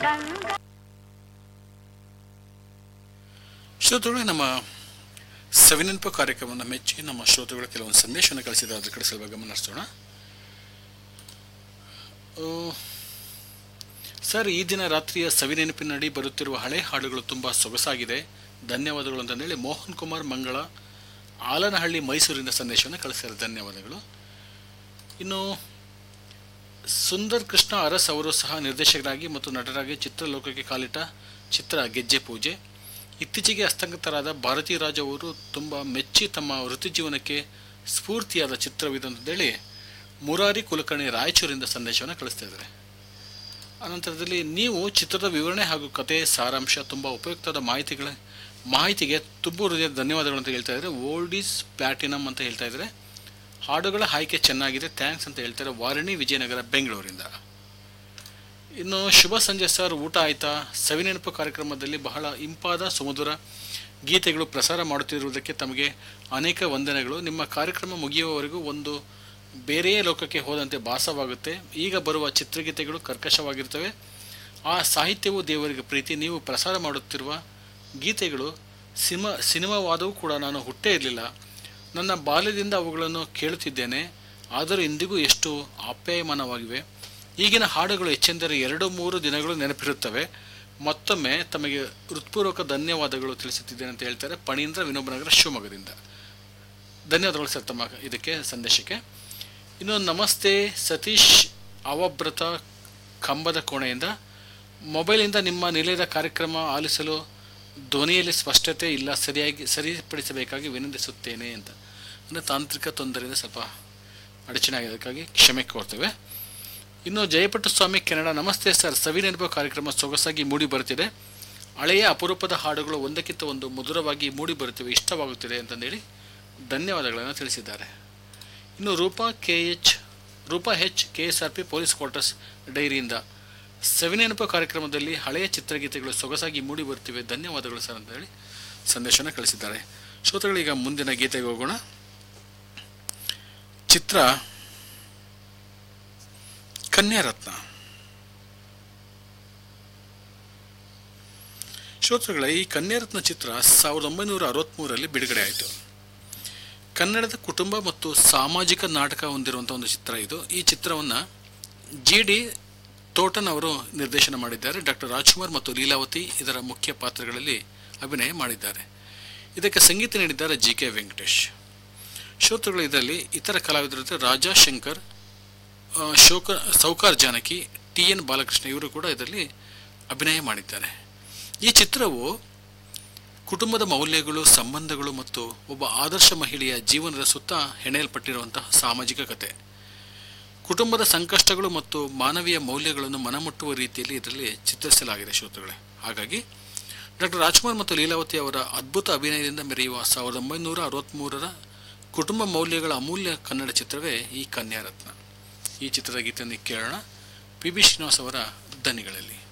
ಗಂಗಾ ಶ್ರೋತೃಗಳೇ ನಮ್ಮ ಸವಿನೆನಪು ಕಾರ್ಯಕ್ರಮವನ್ನು ಮೆಚ್ಚಿ ನಮ್ಮ ಶ್ರೋತೃಗಳು ಕೆಲವೊಂದು ಸಂದೇಶವನ್ನು ಕಳಿಸಿದ್ದಾರೆ ಅದ್ರ ಕಡೆ ಸ್ವಲ್ಪ ಗಮನ ಹರಿಸೋಣ ಆ, ಸರ್ ಈ ದಿನ ರಾತ್ರಿಯ ಸವಿನೆನಪಿನಡಿ ಬರುತ್ತಿರುವ ಹಳೆ ಹಾಡುಗಳು ತುಂಬ ಸೊಗಸಾಗಿದೆ ಧನ್ಯವಾದಗಳು ಅಂತಂದೇಳಿ ಮೋಹನ್ ಕುಮಾರ್ ಮಂಗಳ ಆಲನಹಳ್ಳಿ ಮೈಸೂರಿನ ಸಂದೇಶವನ್ನು ಕಳಿಸಿದ್ದಾರೆ ಧನ್ಯವಾದಗಳು ಇನ್ನು ಸುಂದರ್ ಕೃಷ್ಣ ಅರಸ್ ಅವರು ಸಹ ನಿರ್ದೇಶಕರಾಗಿ ಮತ್ತು ನಟರಾಗಿ ಚಿತ್ರಲೋಕಕ್ಕೆ ಕಾಲಿಟ್ಟ ಚಿತ್ರ ಗೆಜ್ಜೆ ಪೂಜೆ ಇತ್ತೀಚೆಗೆ ಹಸ್ತಂಗತರಾದ ಭಾರತೀ ರಾಜ್ ಅವರು ತುಂಬ ಮೆಚ್ಚಿ ತಮ್ಮ ವೃತ್ತಿಜೀವನಕ್ಕೆ ಸ್ಫೂರ್ತಿಯಾದ ಚಿತ್ರವಿದು ಅಂತೇಳಿ ಮುರಾರಿ ಕುಲಕರ್ಣಿ ರಾಯಚೂರಿಂದ ಸಂದೇಶವನ್ನು ಕಳಿಸ್ತಾ ಇದ್ದಾರೆ ಅನಂತರದಲ್ಲಿ ನೀವು ಚಿತ್ರದ ವಿವರಣೆ ಹಾಗೂ ಕತೆ ಸಾರಾಂಶ ತುಂಬ ಉಪಯುಕ್ತವಾದ ಮಾಹಿತಿಗಳ ಮಾಹಿತಿಗೆ ತುಂಬ ಹೃದಯದ ಧನ್ಯವಾದಗಳು ಅಂತ ಹೇಳ್ತಾ ಇದ್ದಾರೆ ಓಲ್ಡ್ ಈಸ್ ಪ್ಲಾಟಿನಮ್ ಅಂತ ಹೇಳ್ತಾ ಇದ್ದಾರೆ ಹಾಡುಗಳ ಆಯ್ಕೆ ಚೆನ್ನಾಗಿದೆ ಥ್ಯಾಂಕ್ಸ್ ಅಂತ ಹೇಳ್ತಾರೆ ವಾರಣಿ ವಿಜಯನಗರ ಬೆಂಗಳೂರಿಂದ ಇನ್ನು ಶುಭ ಸಂಜೆ ಸರ್ ಊಟ ಆಯ್ತಾ ಸವಿನೆನಪು ಕಾರ್ಯಕ್ರಮದಲ್ಲಿ ಬಹಳ ಇಂಪಾದ ಸುಮಧುರ ಗೀತೆಗಳು ಪ್ರಸಾರ ಮಾಡುತ್ತಿರುವುದಕ್ಕೆ ತಮಗೆ ಅನೇಕ ವಂದನೆಗಳು ನಿಮ್ಮ ಕಾರ್ಯಕ್ರಮ ಮುಗಿಯುವವರೆಗೂ ಒಂದು ಬೇರೆಯೇ ಲೋಕಕ್ಕೆ ಹೋದಂತೆ ಭಾಸವಾಗುತ್ತೆ ಈಗ ಬರುವ ಚಿತ್ರಗೀತೆಗಳು ಕರ್ಕಶವಾಗಿರ್ತವೆ ಆ ಸಾಹಿತ್ಯವು ದೇವರಿಗೆ ಪ್ರೀತಿ ನೀವು ಪ್ರಸಾರ ಮಾಡುತ್ತಿರುವ ಗೀತೆಗಳು ಸಿನಿಮಾ ಸಿನಿಮಾವಾದವೂ ಕೂಡ ನಾನು ಹುಟ್ಟೇ ಇರಲಿಲ್ಲ ನನ್ನ ಬಾಲ್ಯದಿಂದ ಅವುಗಳನ್ನು ಕೇಳುತ್ತಿದ್ದೇನೆ ಆದರೂ ಇಂದಿಗೂ ಎಷ್ಟು ಆಪ್ಯಾಯಮಾನವಾಗಿವೆ ಈಗಿನ ಹಾಡುಗಳು ಹೆಚ್ಚೆಂದರೆ ಎರಡು ಮೂರು ದಿನಗಳು ನೆನಪಿರುತ್ತವೆ ಮತ್ತೊಮ್ಮೆ ತಮಗೆ ಹೃತ್ಪೂರ್ವಕ ಧನ್ಯವಾದಗಳು ತಿಳಿಸುತ್ತಿದ್ದೇನೆ ಅಂತ ಹೇಳ್ತಾರೆ ಪಣೀಂದ್ರ ವಿನೋಬನಗರ ಶಿವಮೊಗ್ಗದಿಂದ ಧನ್ಯವಾದಗಳು ಸರ್ ತಮ್ಮ ಇದಕ್ಕೆ ಸಂದೇಶಕ್ಕೆ ಇನ್ನು ನಮಸ್ತೆ ಸತೀಶ್ ಅವಭ್ರತ ಕಂಬದ ಕೋಣೆಯಿಂದ ಮೊಬೈಲಿಂದ ನಿಮ್ಮ ನಿಲಯದ ಕಾರ್ಯಕ್ರಮ ಆಲಿಸಲು ಧ್ವನಿಯಲ್ಲಿ ಸ್ಪಷ್ಟತೆ ಇಲ್ಲ ಸರಿಯಾಗಿ ಸರಿಪಡಿಸಬೇಕಾಗಿ ವಿನಂತಿಸುತ್ತೇನೆ ಅಂತ ಅಂದರೆ ತಾಂತ್ರಿಕ ತೊಂದರೆಯಿಂದ ಸ್ವಲ್ಪ ಅಡಚಣೆ ಆಗಿದ್ದಕ್ಕಾಗಿ ಕ್ಷಮೆ ಕೋರ್ತೇವೆ ಇನ್ನು ಜಯಪಟ್ಟು ಸ್ವಾಮಿ ಕೆನಡಾ ನಮಸ್ತೆ ಸರ್ ಸವಿನೆನಪು ಕಾರ್ಯಕ್ರಮ ಸೊಗಸಾಗಿ ಮೂಡಿ ಬರುತ್ತಿದೆ ಹಳೆಯ ಅಪರೂಪದ ಹಾಡುಗಳು ಒಂದಕ್ಕಿಂತ ಒಂದು ಮಧುರವಾಗಿ ಮೂಡಿ ಬರುತ್ತಿವೆ ಇಷ್ಟವಾಗುತ್ತಿದೆ ಅಂತಂದೇಳಿ ಧನ್ಯವಾದಗಳನ್ನು ತಿಳಿಸಿದ್ದಾರೆ ಇನ್ನು Roopa K H Roopa H K S R P police quarters ಡೈರಿಯಿಂದ ಸವಿನೆನಪು ಕಾರ್ಯಕ್ರಮದಲ್ಲಿ ಹಳೆಯ ಚಿತ್ರಗೀತೆಗಳು ಸೊಗಸಾಗಿ ಮೂಡಿ ಬರುತ್ತಿವೆ ಧನ್ಯವಾದಗಳು ಸರ್ ಅಂತ ಹೇಳಿ ಸಂದೇಶನ ಕಳಿಸಿದ್ದಾರೆ ಶ್ರೋತೃಗಳೀಗ ಮುಂದಿನ ಗೀತೆಗೆ ಹೋಗೋಣ ಚಿತ್ರ ಕನ್ಯಾರತ್ನ ಶ್ರೋತೃಗಳ ಈ ಕನ್ಯಾರತ್ನ ಚಿತ್ರ ಸಾವಿರದ ಒಂಬೈನೂರ ಅರವತ್ತ್ಮೂರರಲ್ಲಿ ಬಿಡುಗಡೆ ಆಯಿತು ಕನ್ನಡದ ಕುಟುಂಬ ಮತ್ತು ಸಾಮಾಜಿಕ ನಾಟಕ ಹೊಂದಿರುವಂಥ ಒಂದು ಚಿತ್ರ ಇದು ಈ ಚಿತ್ರವನ್ನು ಜಿ ಡಿ ತೋಟನ್ ಅವರು ನಿರ್ದೇಶನ ಮಾಡಿದ್ದಾರೆ ಡಾಕ್ಟರ್ ರಾಜ್ಕುಮಾರ್ ಮತ್ತು ಲೀಲಾವತಿ ಇದರ ಮುಖ್ಯ ಪಾತ್ರಗಳಲ್ಲಿ ಅಭಿನಯ ಮಾಡಿದ್ದಾರೆ ಇದಕ್ಕೆ ಸಂಗೀತ ನೀಡಿದ್ದಾರೆ ಜಿ ಕೆ ವೆಂಕಟೇಶ್ ಶ್ರೋತೃಗಳು ಇದರಲ್ಲಿ ಇತರ ಕಲಾವಿದರು Raja Shankar Ashoka Sowcar Janaki T N Balakrishna ಇವರು ಕೂಡ ಇದರಲ್ಲಿ ಅಭಿನಯ ಮಾಡಿದ್ದಾರೆ ಈ ಚಿತ್ರವು ಕುಟುಂಬದ ಮೌಲ್ಯಗಳು ಸಂಬಂಧಗಳು ಮತ್ತು ಒಬ್ಬ ಆದರ್ಶ ಮಹಿಳೆಯ ಜೀವನದ ಸುತ್ತ ಹೆಣೆಯಲ್ಪಟ್ಟಿರುವಂತಹ ಸಾಮಾಜಿಕ ಕತೆ ಕುಟುಂಬದ ಸಂಕಷ್ಟಗಳು ಮತ್ತು ಮಾನವೀಯ ಮೌಲ್ಯಗಳನ್ನು ಮನಮುಟ್ಟುವ ರೀತಿಯಲ್ಲಿ ಇದರಲ್ಲಿ ಚಿತ್ರಿಸಲಾಗಿದೆ ಶ್ರೋತೃಗಳೇ ಹಾಗಾಗಿ ಡಾಕ್ಟರ್ ರಾಜ್ಕುಮಾರ್ ಮತ್ತು ಲೀಲಾವತಿ ಅವರ ಅದ್ಭುತ ಅಭಿನಯದಿಂದ ಮೆರೆಯುವ ಸಾವಿರದ ಒಂಬೈನೂರ ಅರವತ್ತ್ಮೂರರ ಕುಟುಂಬ ಮೌಲ್ಯಗಳ ಅಮೂಲ್ಯ ಕನ್ನಡ ಚಿತ್ರವೇ ಈ ಕನ್ಯಾರತ್ನ ಈ ಚಿತ್ರದ ಗೀತೆಯನ್ನು ಕೇಳೋಣ ಪಿ ಬಿ ಶ್ರೀನಿವಾಸ್ ಅವರ ದನಿಗಳಲ್ಲಿ